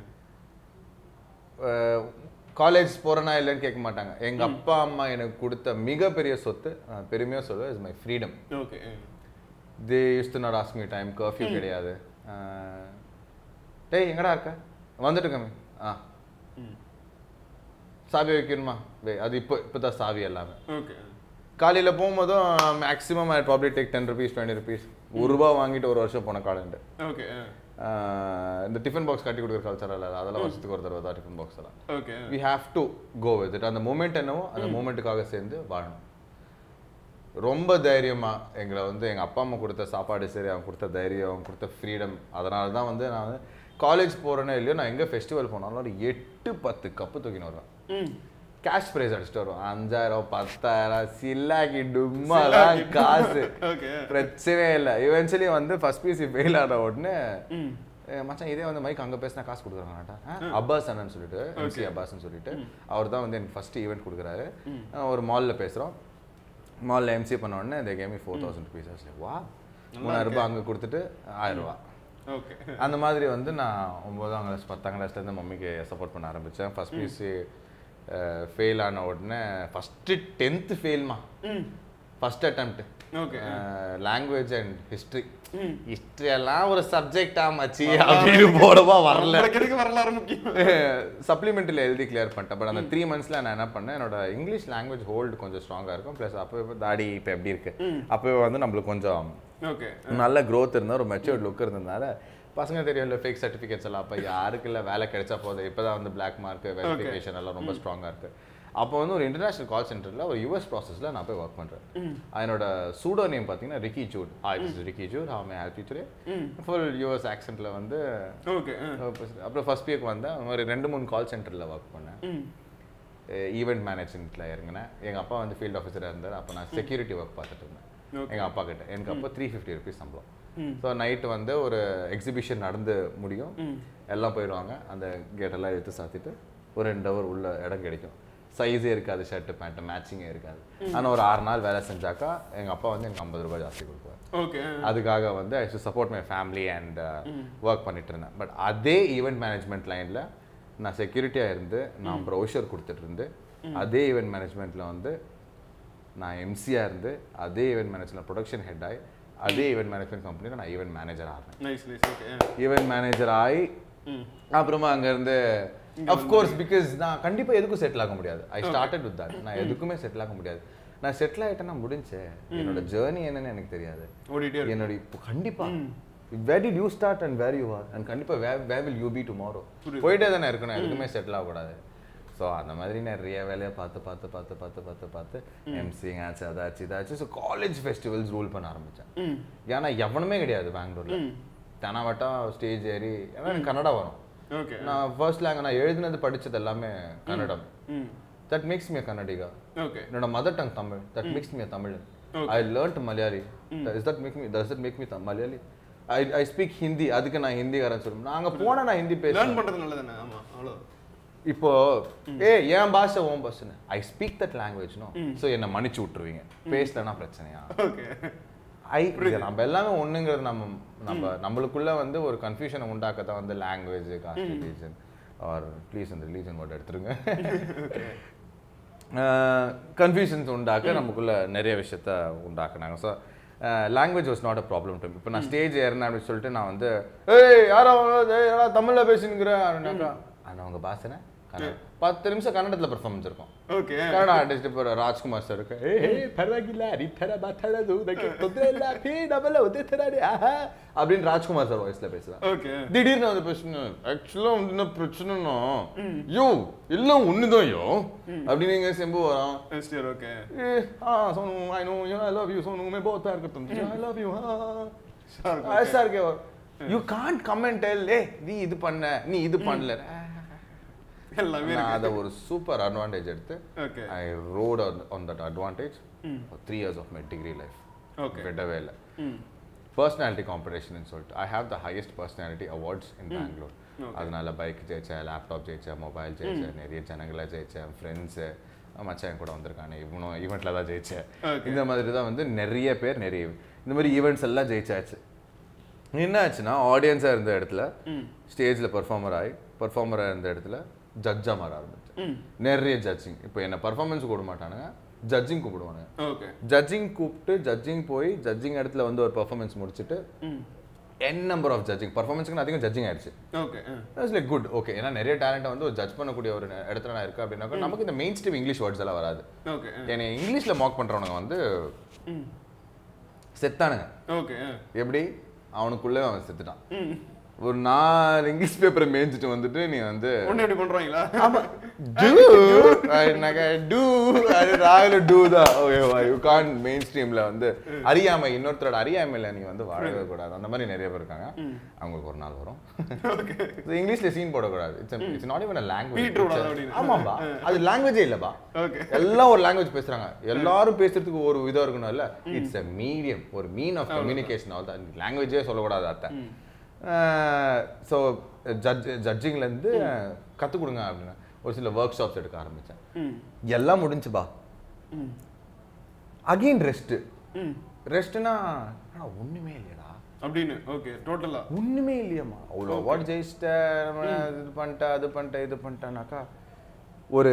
காலேஜ் போகிறேனா இல்லைன்னு கேட்க மாட்டாங்க எங்க அப்பா அம்மா எனக்கு கொடுத்த மிகப்பெரிய சொத்து நான் பெருமையாக சொல்லுவேன் is my freedom okay they use to not ask me time curfew கிடையாது அஹ், டேய் எங்கடா இருக்க வந்துட்டுக்கமே ஆ ம் சாவி வைக்கணுமா வே அது இப்போ இப்போ தான் சாவி எல்லாமே ஓகே காலையில் போகும்போதும் maximum I probably take ten rupees twenty rupees ஒரு ரூபா வாங்கிட்டு ஒரு வருஷம் போன காலண்டு ஓகே இந்த டிஃபன் பாக்ஸ் கட்டி கொடுக்குற கல்ச்சர் இல்லை அதெல்லாம் வருஷத்துக்கு ஒரு தடவை தான் டிஃபன் பாக்ஸ் எல்லாம் okay we have to go with it அந்த மூமெண்ட் என்னவோ அந்த மூமெண்ட்டுக்காக சேர்ந்து வாழணும் ரொம்ப தைரியமா எங்களை வந்து எங்க அப்பா அம்மா கொடுத்த சாப்பாடு சரி அவங்க கொடுத்த தைரியம் அவங்க கொடுத்த ஃப்ரீடம் அதனால தான் வந்து நான் வந்து காலேஜ் போறேனோ இல்லையோ நான் எங்க ஃபெஸ்டிவல் போனாலும் ஒரு எட்டு பத்து கப்பு தூக்கின்னு வருவேன் ம் கேஷ் ப்ரைஸ் அடிச்சுட்டு வருவேன் அஞ்சாயிரம் பத்தாயிரம் சில்லாக்கி டும்மாலாம் காசு ஓகே பிரச்சனையே இல்லை இவென்ச்சுவலி வந்து ஃபர்ஸ்ட் பிசி ஃபெயில் ஆன உடனே ம் ஏ, மச்சான் இதே வந்து மைக் அங்கே பேசினா காசு கொடுக்குறாங்கடா அப்பாஸ் அண்ணன் சொல்லிட்டு எம்சி அப்பாஸ்ன்னு சொல்லிட்டு அவர் தான் வந்து எனக்கு ஃபர்ஸ்ட் ஈவெண்ட் கொடுக்குறாரு அஹ் ஒரு மாலில் பேசுகிறோம் மாலில் எம்சி பண்ண உடனே இந்த கேமி ஃபோர் தௌசண்ட் ருபீஸ் வா மூணாயிரம் ரூபாய் அங்கே கொடுத்துட்டு ஆயிரம் ரூபா ஓகே அந்த மாதிரி வந்து நான் ஒன்பதாம் கிளாஸ் பத்தாம் கிளாஸ்லேருந்து மம்மிக்கு சப்போர்ட் பண்ண ஆரம்பித்தேன் ஃபர்ஸ்ட் பிசி ஃபெயில் ஆன உடனே ஃபஸ்ட்டு டென்த்து ஃபெயில்மா ம் first attempt okay language and history ம் ஹிஸ்ட்ரி எல்லாம் ஒரு சப்ஜெக்டா மச்சி அப்படின்னு போடவா வரல கிடைக்க வரலாறு முக்கியம் சப்ளிமெண்ட்டில் எழுதி கிளியர் பண்ணிட்டேன் பட் அந்த த்ரீ மந்த்ஸில் நான் என்ன பண்ணேன் என்னோட இங்கிலீஷ் லாங்குவேஜ் ஹோல்டு கொஞ்சம் ஸ்ட்ராங்காக இருக்கும் ப்ளஸ் அப்போ இப்போ தாடி இப்போ எப்படி இருக்கு அப்போ வந்து நம்மளுக்கு கொஞ்சம் ஓகே நல்ல growth இருந்தால் ஒரு மெச்சூர்ட் லுக் இருந்ததுனால பசங்க தெரியும் இல்லை ஃபேக் சர்டிஃபிகேட்ஸ் எல்லாம் அப்போ யாருக்கு இல்லை வேலை கிடைச்சா போதும் இப்போ தான் வந்து பிளாக் மார்க் வெரிஃபிகேஷன் எல்லாம் ரொம்ப ஸ்ட்ராங்காக இருக்கு அப்போ வந்து ஒரு இன்டர்நேஷனல் கால் சென்டரில் ஒரு யூஎஸ் ப்ராசஸில் நான் போய் ஒர்க் பண்ணுறேன் என்னோட சூடோ நேம் பார்த்தீங்கன்னா Ricky Jude hi this Ricky Jude how may help you today full US ஆக்சென்ட்டில் வந்து ஓகே அப்புறம் ஃபர்ஸ்ட் வீக் வந்தேன் ஒரு ரெண்டு மூணு கால் சென்டரில் ஒர்க் பண்ணேன் ம் ஈவெண்ட் மேனேஜ்மெண்ட்டில் இறங்கினேன் எங்கள் அப்பா வந்து ஃபீல்ட் ஆஃபீஸராக இருந்தார் அப்போ நான் செக்யூரிட்டி ஒர்க் பார்த்துட்டு இருந்தேன் Okay. எங்கள் அப்பா கிட்ட எனக்கு அப்போ த்ரீ ஃபிஃப்டி ருபீஸ் சம்பளம் ம். ஸோ நைட்டு வந்து ஒரு எக்ஸிபிஷன் நடந்து முடியும் ம் எல்லாம் போயிடுவாங்க அந்த கேட்டெல்லாம் எடுத்து சாத்திட்டு ஒரு ரெண்டு ஹவர் உள்ள இடம் கிடைக்கும் சைஸே இருக்காது ஷர்ட் பேண்ட் மேட்சிங்கே இருக்காது ஆனால் ஒரு ஆறு நாள் வேலை செஞ்சாக்கா எங்கள் அப்பா வந்து எனக்கு ஐம்பது ரூபாய் ஜாஸ்தி கொடுப்பாரு ஓகே அதுக்காக வந்து I should support my family and work பண்ணிட்டு இருந்தேன் பட் அதே ஈவெண்ட் மேனேஜ்மெண்ட் லைனில் நான் செக்யூரிட்டியாக இருந்து நான் ப்ரௌஷர் கொடுத்துட்டு இருந்து அதே ஈவெண்ட் மேனேஜ்மெண்ட்டில் வந்து நான் எம்சியாக இருந்து அதே ஈவெண்ட் மேனேஜ்மெண்ட் ப்ரொடக்ஷன் ஹெட் ஆகி அதே ஈவெண்ட் மேனேஜ்மெண்ட் கம்பெனியில் நான் ஈவெண்ட் மேனேஜர் ஆகிறேன் nice nice okay event manager ஆகி ம் அப்புறமா அங்கேருந்து அஃப்கோர்ஸ் பிகாஸ் நான் கண்டிப்பாக எதுக்கும் செட்டில் ஆக முடியாது ஐ ஸ்டார்டட் வித் தட் நான் எதுக்குமே செட்டில் ஆக முடியாது நான் செட்டில் ஆகிட்டேன்னா முடிஞ்சே என்னோட ஜேர்னி என்னன்னு எனக்கு தெரியாது ஓடிட்டே இருக்கு என்னோட இப்போ கண்டிப்பா where did you start and where you are and கண்டிப்பா where where will you be tomorrow போயிட்டே தானே இருக்கணும் எதுக்குமே செட்டில் ஆகக்கூடாது ஸோ அந்த மாதிரி நிறைய வேலையை பார்த்து பார்த்து பார்த்து பார்த்து பார்த்து பார்த்து எம்சிங் ஆச்சு அதாச்சு இதாச்சு ஸோ காலேஜ் ஃபெஸ்டிவல்ஸ் ரூல் பண்ண ஆரம்பித்தேன் ம் ஏன்னா எவனுமே கிடையாது பெங்களூர்ல தெனாவட்டா ஸ்டேஜ் ஏறி ஏன்னா எனக்கு கன்னடா வரும் ஓகே நான் ஃபர்ஸ்ட் லாங் நான் எழுதினது படிச்சது எல்லாமே கன்னடம் ம் that makes me Kannadiga okay என்னோட mother tongue Tamil that makes me Tamil I learned Malayali is that make me does that make me Malayali I I speak Hindi அதுக்கு நான் ஹிந்திக்காரன் சொல்லுவேன் நான் அங்க போனா நான் ஹிந்தி பேசுவேன் லேர்ன் பண்றது நல்லதானே ஆமா அவ்வளோ இப்போ ஏ என் பாஷை உன் பாஷைன்னு I speak that language no so என்னை மன்னிச்சு விட்டுருவீங்க பேசலன்னா பிரச்சனையா ஓகே ஐ நம்ம எல்லாமே ஒண்ணுங்கிறது நம்ம நம்ம நம்மளுக்குள்ள வந்து ஒரு கன்ஃபியூஷனை உண்டாக்க தான் வந்து language caste religion are please அந்த ரிலீஜன் வேர்ட் எடுத்துருங்க கன்ஃபியூஷன்ஸ் உண்டாக்க நமக்குள்ள நிறைய விஷயத்த உண்டாக்குனாங்க so language was not a problem to இப்போ நான் ஸ்டேஜ் ஏறினேன் அப்படின்னு சொல்லிட்டு நான் வந்து ஏய் யாரோ ஏய், யாரோ தமிழில் பேசினுங்கிற அப்படின்னாக்கா ஆனால் அவங்க பாசனை கன்னடம் பத்து நிமிஷம் கன்னடத்தில் பெர்ஃபார்மன்ஸ் இருக்கும் ಓಕೆ ಕನ್ನಡ ಆರ್ಟಿಸ್ಟ್ இப்போ ರಾಜ್ಕುಮಾರ್ ಸರ್ ಏ ಹೇ ಪರವಾಗಿಲ್ಲ ಈ ಥರ ಮಾತಾಡೋದು ಅದಕ್ಕೆ ತೊಂದರೆ ಇಲ್ಲ ಹೇ ನಾವೆಲ್ಲ ಒಂದೇ ಥರ ಆಹಾ அப்படின்னு ராஜ்குமார் சார் வாய்ஸ்ல பேசுறேன் ஓகே திடீர்னு வந்து பிரச்சனை ஆக்சுவலா வந்து என்ன பிரச்சனைனா யோ எல்லாம் ஒண்ணுதான் யோ அப்படின்னு எங்க செம்பு வரான் நெக்ஸ்ட் இயர் ஓகே ए हाँ Sonu I know you I love you Sonu मैं बहुत प्यार करता हूँ आई लव यू हाँ ऐसा இருக்கு யூ காண்ட் கமெண்ட் டெல் ஏ நீ இது பண்ண நீ இது பண்ணல எல்லாமே நான் அதை ஒரு சூப்பர் அட்வான்டேஜ் எடுத்து okay I rode on that advantage three years of my degree life okay விடவே இல்லை ம் பர்சனாலிட்டி காம்படிஷன் சொல்லிட்டு I have the highest personality awards in Bangalore அதனால பைக் ஜெயிச்சேன் லேப்டாப் ஜெயிச்சேன் மொபைல் ஜெயிச்சேன் நிறைய ஜனங்களை ஜெயிச்சேன் ஃப்ரெண்ட்ஸு மச்சான் கூட வந்திருக்கானே இவனும் ஈவெண்ட்டில் தான் ஜெயிச்சேன் Okay. இந்த மாதிரி தான் வந்து நிறைய பேர் நிறைய இந்த மாதிரி ஈவெண்ட்ஸ் எல்லாம் ஜெயிச்சாச்சு என்ன ஆச்சுன்னா ஆடியன்ஸாக இருந்த இடத்துல ஸ்டேஜில் பெர்ஃபார்மர் ஆகி பெர்ஃபார்மராக இருந்த இடத்துல ஜட்ஜாக மாற ஆரம்பிச்சேன் நிறைய ஜட்ஜிங் இப்போ என்ன பர்ஃபார்மன்ஸ் கூப்பிட மாட்டானுங்க ஜட்ஜிங் கூப்பிடுவானுங்க ஓகே ஜட்ஜிங் கூப்பிட்டு ஜட்ஜிங் போய் ஜட்ஜிங் இடத்துல வந்து ஒரு பர்ஃபார்மன்ஸ் முடிச்சுட்டு ம் என் நம்பர் ஆஃப் ஜட்ஜிங் பர்ஃபார்மன்ஸ்க்கு அதிகம் ஜட்ஜிங் ஆயிடுச்சு okay it's like good okay ஏன்னா நிறைய டேலண்ட்டை வந்து ஒரு ஜட்ஜ் பண்ணக்கூடிய ஒரு இடத்துல நான் இருக்கேன் அப்படின்னாக்கா நமக்கு இந்த மெயின் ஸ்ட்ரீம் இங்கிலீஷ் வேர்ட்ஸ் எல்லாம் வராது ஓகே என்னை இங்கிலீஷில் மாக் பண்ணுறவனுங்க வந்து செத்தானுங்க ஓகே எப்படி அவனுக்குள்ளே அவன் செத்துட்டான் ம் ஒரு நாலு இங்கிலீஷ் பேப்பரை மேய்ஞ்சிட்டு வந்துட்டு நீ வந்து ஒண்ணு எப்படி பண்றாங்களா டூ அப்படின்னாக்கா டூ அது ராகுல டூ தான் ஓகேவா யூ கான் மெயின் ஸ்ட்ரீம்ல வந்து அறியாமை இன்னொருத்தரோட அறியாமையில நீ வந்து வாழவே கூடாது அந்த மாதிரி நிறைய பேர் இருக்காங்க அவங்களுக்கு ஒரு நாள் வரும் So, இங்கிலீஷ்ல சீன் போடக்கூடாது இட்ஸ் இட்ஸ் நாட் ஈவன் பீட்ரு விடாத லாங்குவேஜ் அப்படின்னு. ஆமாம்பா அது லாங்குவேஜே இல்லப்பா ஓகே எல்லாம் ஒரு லாங்குவேஜ் பேசுறாங்க எல்லாரும் பேசுறதுக்கு ஒரு விதம் இருக்கணும் இல்ல இட்ஸ் a மீடியம் ஒரு மீன் ஆஃப் கம்யூனிகேஷன் அவ்வளோதான் லாங்குவேஜே சொல்லக்கூடாது அத்தை ஸோ ஜட்ஜ் ஜட்ஜிங்லேருந்து கற்றுக் கொடுங்க அப்படின்னு ஒரு சில ஒர்க் ஷாப்ஸ் எடுக்க ஆரம்பித்தேன் ம் எல்லாம் முடிஞ்சுப்பா ம் அகெயின் ரெஸ்ட்டு ம் ரெஸ்ட்னா ஆனால் ஒன்றுமே இல்லையடா அப்படின்னு ஓகே டோட்டலா ஒன்றுமே இல்லையம்மா அவ்வளோ அவார்ட் ஜெயிச்சிட்டேன் இது பண்ணிட்டேன் அது பண்ணிட்டேன் இது பண்ணிட்டேனாக்கா ஒரு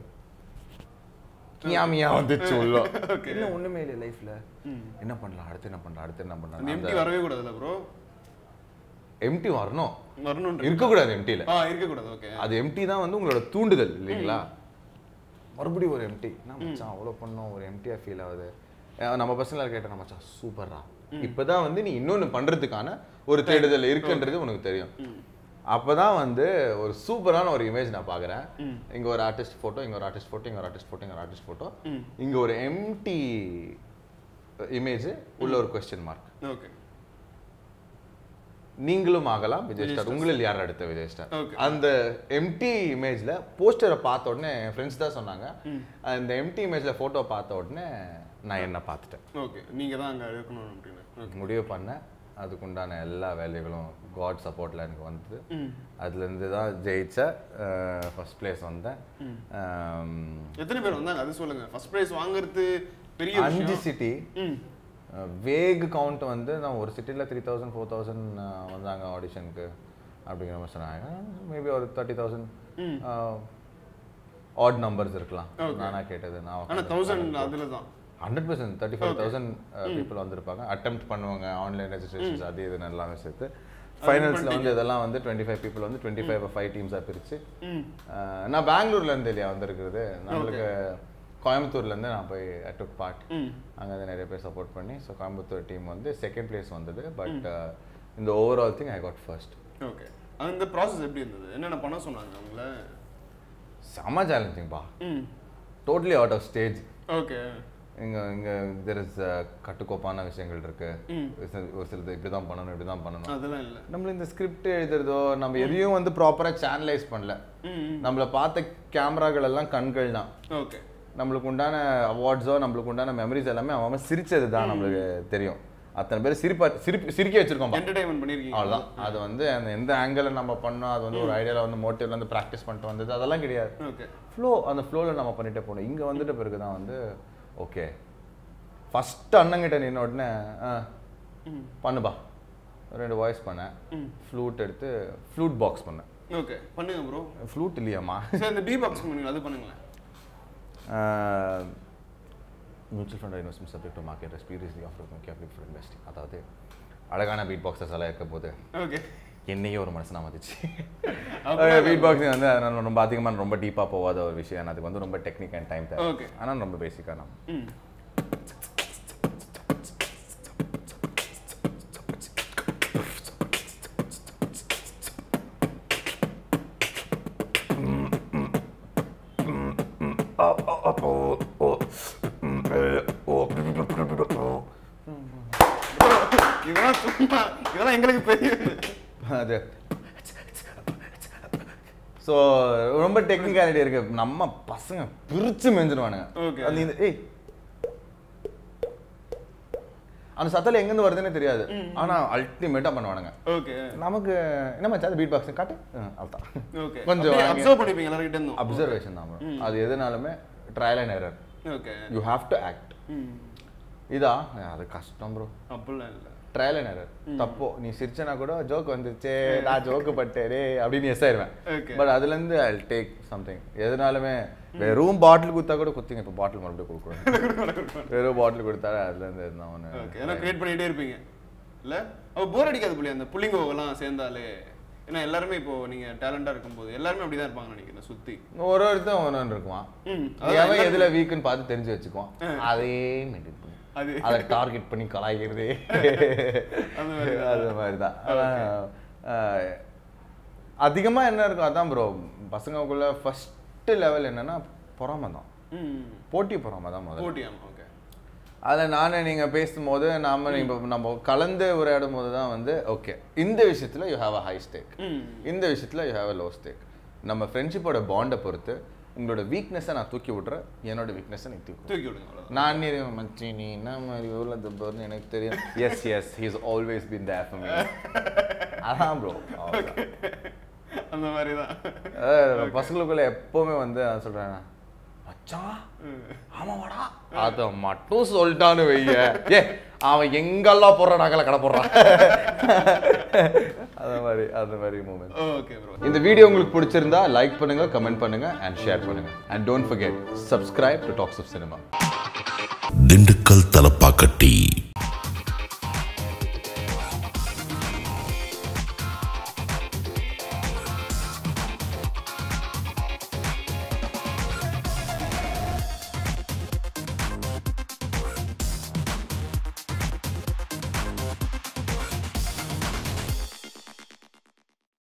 கியாமியா வந்துச்சு உள்ள இல்லை ஒன்றுமே இல்லை லைஃப்பில் என்ன பண்ணலாம் அடுத்து என்ன பண்ணலாம் அடுத்து என்ன அந்த பண்ணலாம் எம்டி வரவே கூடாதுல்ல ப்ரோ எம்டி வரணும் வரணும் இருக்கக்கூடாது எம்டியில் ஆ இருக்க கூடாது ஓகே அது எம்டி தான் வந்து உங்களோட தூண்டுதல் இல்லைங்களா மறுபடியும் ஒரு எம்டி நான் மச்சான் அவ்வளோ பண்ணோம் ஒரு எம்டியா ஃபீல் ஆகுது அஹ் நம்ம பசங்கள கேட்டேன் மச்சான் சூப்பர்ரா இப்போதான் வந்து நீ இன்னொன்று பண்றதுக்கான ஒரு தேடுதல் இருக்குன்றது உனக்கு தெரியும் அப்பதான் வந்து ஒரு சூப்பரான ஒரு இமேஜ் நான் பார்க்குறேன் இங்க ஒரு ஆர்டிஸ்ட் ஃபோட்டோ இங்க ஒரு ஆர்டிஸ்ட் ஃபோட்டோ இங்க ஒரு ஆர்டிஸ்ட் ஃபோட்டோ இங்க ஒரு ஆர்டிஸ்ட் ஃபோட்டோ இங்க ஒரு எம்டி இமேஜ் உள்ள ஒரு கொஸ்டின் மார்க் ஓகே நீங்களும் ஆகலாம் விஜய் ஸ்டார் உங்களில் யார் அடுத்த விஜய் ஸ்டார் Okay. அந்த எம்டி இமேஜ்ல போஸ்டரை பார்த்த உடனே ஃப்ரெண்ட்ஸ் தான் சொன்னாங்க அந்த எம்டி இமேஜ்ல போட்டோ பார்த்த உடனே நான் என்ன பார்த்துட்டேன் ஓகே நீங்க தான் அங்க இருக்கணும் அப்படின்னு ஓகே முடிவு பண்ணேன் அதுக்குண்டான எல்லா வேலைகளும் காட் சப்போர்ட்டில் எனக்கு வந்தது ம். அதுலேருந்து தான் ஜெயிச்ச ஃபர்ஸ்ட் பிளேஸ் வந்தேன் ஆம், எத்தனை பேர் வந்தாங்க அது சொல்லுங்க ஃபர்ஸ்ட் பிரைஸ் வாங்குறது பெரிய அஞ்சு விஷயம் சிட்டி ம் வேக் கவுண்ட் வந்து நான் ஒரு சிட்டியில் த்ரீ தௌசண்ட் ஃபோர் தௌசண்ட் வந்தாங்க ஆடிஷனுக்கு அப்படிங்கிற மாதிரி சொன்னாங்க மேபி ஒரு தேர்ட்டி தௌசண்ட் ஆட் நம்பர்ஸ் இருக்கலாம் நானா கேட்டது நான் ஆனா தௌசண்ட் அதுல தான் hundred percent thirty five thousand people வந்திருப்பாங்க அட்டெம்ப்ட் பண்ணுவாங்க ஆன்லைன் ரெஜிஸ்ட்ரேஷன்ஸ் அது இது எல்லாமே சேர்த்து ஃபைனல்ஸில் வந்து இதெல்லாம் வந்து டுவெண்ட்டி ஃபைவ் பீப்புள் வந்து டுவெண்ட்டி ஃபைவ் ஃபைவ் டீம்ஸாக பிரித்து ம் நான் பெங்களூர்ல இருந்து இல்லையா வந்திருக்கிறது நம்மளுக்கு கோயம்புத்தூர்லேருந்து நான் போய் டுக் பார்ட் ம் அங்கே வந்து நிறைய பேர் சப்போர்ட் பண்ணி ஸோ கோயம்புத்தூர் டீம் வந்து செகண்ட் பிளேஸ் வந்தது பட் இந்த overall thing I got first okay அந்த ப்ராசஸ் எப்படி இருந்தது என்னென்ன பண்ண சொன்னாங்க அவங்கள செம்ம சேலஞ்சிங்ப்பா ம் totally out of stage okay இங்கே இங்கே தெர் இஸ் கட்டுக்கோப்பான விஷயங்கள் இருக்கு ம். ஒரு சில- ஒரு சிலது இப்படி தான் பண்ணணும் இப்படி தான் பண்ணணும் அதெல்லாம் இல்லை நம்மள இந்த ஸ்கிரிப்ட் எழுதுறதோ நம்ம எதையும் வந்து ப்ராப்பராக சேனலைஸ் பண்ணல ம் ம் நம்மள பார்த்த கேமராக்கள் எல்லாம் கண்கள் தான் ஓகே நம்மளுக்கு உண்டான அவார்ட்ஸோ நம்மளுக்கு உண்டான மெமரிஸ் எல்லாமே அவன் அவன் சிரிச்சது தான் நம்மளுக்கு தெரியும் அத்தனை பேர் சிரிப்பா சிரிப்பு சிரிக்க வச்சிருக்கோம் என்டர்டைன்மெண்ட் பண்ணியிருக்கீங்க அவ்வளோதான் அது வந்து அந்த எந்த ஆங்கிளில் நம்ம பண்ணோம் அது வந்து ஒரு ஐடியாவில் வந்து மோட்டிவ்ல வந்து ப்ராக்டிஸ் பண்ணிட்டு வந்தது அதெல்லாம் கிடையாது ஓகே ஃப்ளோ அந்த ஃப்ளோவில் நம்ம பண்ணிட்டே போனோம் இங்கே வந்துட்ட பிறகு தான் வந்து ஓகே ஃபஸ்ட்டு அண்ணங்கிட்ட நின்ன உடனே ஆ ம் பண்ணுப்பா ரெண்டு வாய்ஸ் பண்ணேன் ம் ஃப்ளூட் எடுத்து ஃப்ளூட் பாக்ஸ் பண்ணேன் ஓகே பண்ணுங்க ப்ரோ ஃப்ளூட் இல்லையாம்மா சரி அந்த பி பாக்ஸ் பண்ணுங்க அது பண்ணுங்களேன் mutual fund investment subject to market experience offer capital for investing அதாவது அழகான பீட் பாக்ஸஸ் எல்லாம் இருக்க போது ஓகே என்னையே ஒரு மனசனா மதிச்சு அப்படியா? பீட் பாக்ஸிங் வந்து அதனால ரொம்ப அதிகமாக ரொம்ப டீப்பாக போகாத ஒரு விஷயம் அதுக்கு வந்து ரொம்ப டெக்னிக் அண்ட் டைம் தேவை ஓகே ஆனால் ரொம்ப பேசிக்காக நம்ம ம் இதெல்லாம் சும்மா இதெல்லாம் எங்களுக்கு பெரிய அது ஸோ ரொம்ப டெக்னிக்காலிட்டி இருக்கு நம்ம பசங்க பிரிச்சு மெஞ்சிருவானுங்க Okay. அது இந்த ஏய் அந்த சத்தல எங்கேருந்து வருதுன்னே தெரியாது ஆனா அல்டிமேட்டா பண்ணுவானுங்க ஓகே நமக்கு என்ன மச்சான் பீட் பாக்ஸ் காட்டு ம், அவ்வளவுதான் ஓகே கொஞ்சம் கொஞ்சம் வாங்கி- அப்சர்வ் பண்ணிப்பீங்க எல்லார்கிட்ட இருந்தும் அப்சர்வேஷன் தான் bro. அது எதுனாலுமே trial and error okay you have to act ம் இதா அது கஷ்டம் ப்ரோ அப்படிலாம் இல்லை ட்ரையல் அண்ட் எரர் தப்போ நீ சிரிச்சனா கூட ஜோக் வந்துருச்சே நான் ஜோக்கு பட்டேரே அப்படின்னு எஸ் ஆயிருவேன் Okay. பட் அதுலேருந்து ஐ டேக் சம்திங் எதுனாலுமே வெறும் பாட்டில் கொடுத்தா கூட குத்திங்க இப்போ பாட்டில் மறுபடியும் கொடுக்குறோம் வெறும் பாட்டில் கொடுத்தா அதுலேருந்து நான் ஓகே ஒன்று ஏன்னா கிரியேட் பண்ணிட்டே இருப்பீங்க இல்ல அப்ப போர் அடிக்காது புள்ளி அந்த புள்ளிங்கோ எல்லாம் சேர்ந்தாலே ஏன்னா எல்லாருமே இப்போ நீங்க டேலண்டா இருக்கும்போது எல்லாருமே அப்படிதான் இருப்பாங்க நினைக்கிறேன் சுத்தி ஒரு ஒருத்தன் ஒன்று ஒன்று இருக்குவான் ம் எவன் அதான் எதுல வீக்குன்னு பார்த்து தெரிஞ்சு வச்சுக்குவான் அதே மெயின்டைன் பண்ணி அது அதை டார்கெட் பண்ணி கலாய்க்கிறது அந்த மாதிரி அது மாதிரி தான் அதிகமாக என்ன இருக்கும் அதான் ப்ரோ பசங்களுக்குள்ள ஃபஸ்ட்டு லெவல் என்னன்னா பொறாமை தான் ம் போட்டி பொறாமை தான் முதல்ல போட்டி ஆமா ஓகே அதில் நானே நீங்கள் பேசும்போது நாம இப்போ நம்ம கலந்து உரையாடும் போது தான் வந்து ஓகே இந்த விஷயத்தில் you have a high stake ம் இந்த விஷயத்தில் you have a low stake நம்ம ஃப்ரெண்ட்ஷிப்போட பாண்டை பொறுத்து உங்களோட வீக்னஸை நான் தூக்கி விட்றேன் என்னோட வீக்னஸை நீ தூக்கி விட்ற. தூக்கி விடுங்க அவ்வளவுதான் நான் நீ மச்சி நீ என்ன மாதிரி ஊரில் தப்புன்னு எனக்கு தெரியும் yes yes he's always been there for me அதான் ப்ரோ அந்த மாதிரி தான் பசங்களுக்குள்ள எப்பவுமே வந்து நான் சொல்றேன் மச்சான் ஆமாவாடா அதை மட்டும் சொல்லிட்டான்னு வைய ஏ அவன் எங்கெல்லாம் போடுறான் நாங்கெல்லாம் கடை போடுறான் அந்த மாதிரி அந்த மாதிரி மூமெண்ட் ஓகே ப்ரோ இந்த வீடியோ உங்களுக்கு பிடிச்சிருந்தா லைக் பண்ணுங்க கமெண்ட் பண்ணுங்க அண்ட் ஷேர் பண்ணுங்க and don't forget subscribe to talks of cinema Dindigul Thalappakatti